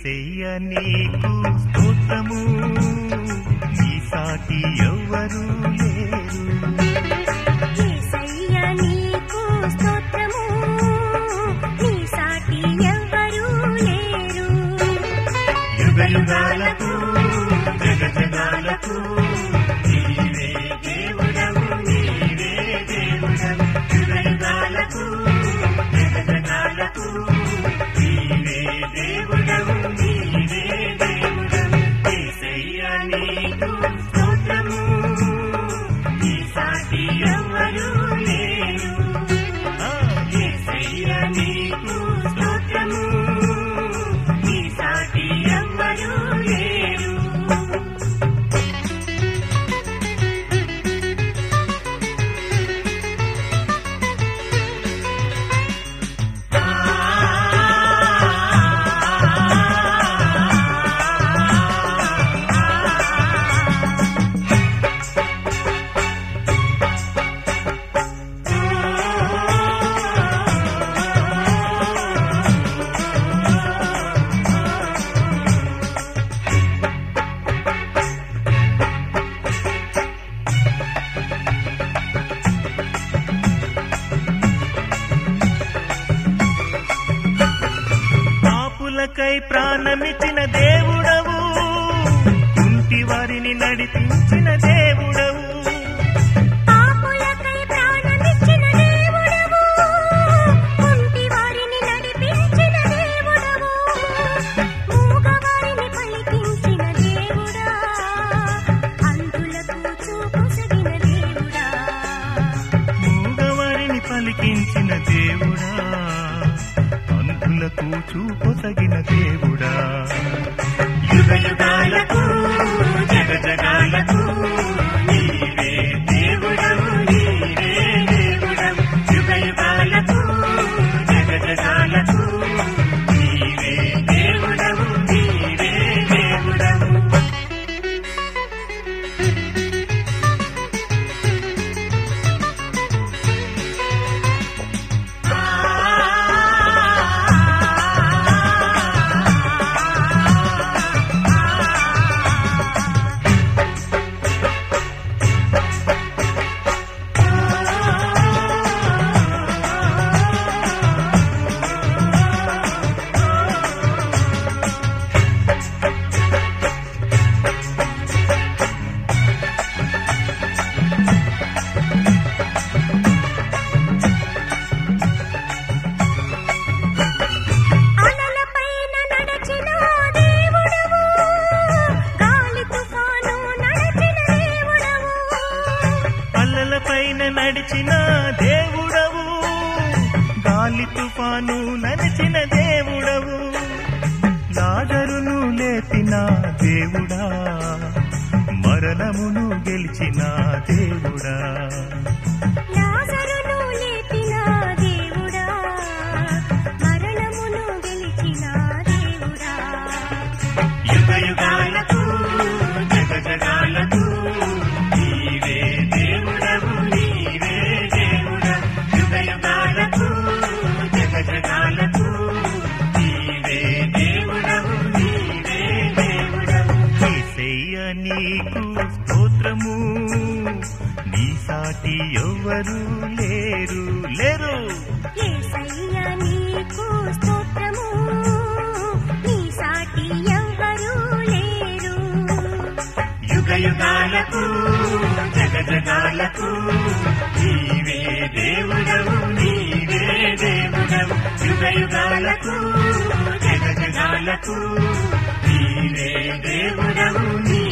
ఏసయ్య నీకు స్తోత్రము నీ సాటి ఎవ్వరూ లేరు యేసయ్య నీకు స్తోత్రము నీ సాటి ఎవ్వరూ లేరు యుగ యుగాలకు జగ జగాలకు నీవే దేవుడవు నీవే దేవుడవు యుగ యుగాలకు జగ జగాలకు నీవే దేవుడవు నీవే దేవుడవు యేసయ్య నీకు స్తోత్రము నీ సాటి ఎవ్వరూ లేరు ఆ, యేసయ్య నీకు స్తోత్రము నీ సాటి ఎవ్వరూ లేరు పాపులకై ప్రాణమిచ్చిన దేవుడవు కుంటి వారిని నడిపించిన దేవుడవు పాపులకై ప్రాణమిచ్చిన దేవుడవు కుంటి వారిని నడిపించిన దేవుడవు మూగవారిని పలికించిన దేవుడా అంధులకు చూపుసగిన దేవుడా మూగవారిని పలికించిన దేవుడా అంధులకు చూపొసగిన దేవుడా యుగ యుగాలకు జగ జగాలకు నీవే దేవుడవు నీవే దేవుడవు యుగ యుగాలకు జగ జగాలకు నీవే దేవుడవు నీవే దేవుడవు అలలపైన నడచిన దేవుడవు గాలి తుఫాను నడచిన దేవుడవు అల్లల పైన నడిచిన దేవుడవు గాలి తుఫాను నడిచిన దేవుడవు లాజరును లేపిన దేవుడా మరణమును గెలిచిన దేవుడా లాజరును లేపిన దేవుడా మరణమును గెలిచిన దేవుడా యుగ యుగాలకు జగ జగాలకు నీవే దేవుడవు నీవే దేవుడవు యుగ యుగాలకు జగ జగాలకు నీవే దేవుడవు నీవే దేవుడవు యేసయ్య నీకు స్తోత్రము నీ సాటి ఎవ్వరు లేరు లేరు యేసయ్య నీకు స్తోత్రము నీ సాటి ఎవ్వరూ లేరు యుగ యుగాలకు జగ జగాలకు నీవే దేవుడవు నీవే దేవుడవు యుగ యుగాలకు జగ జగాలకు నీవే దేవుడవు నీవే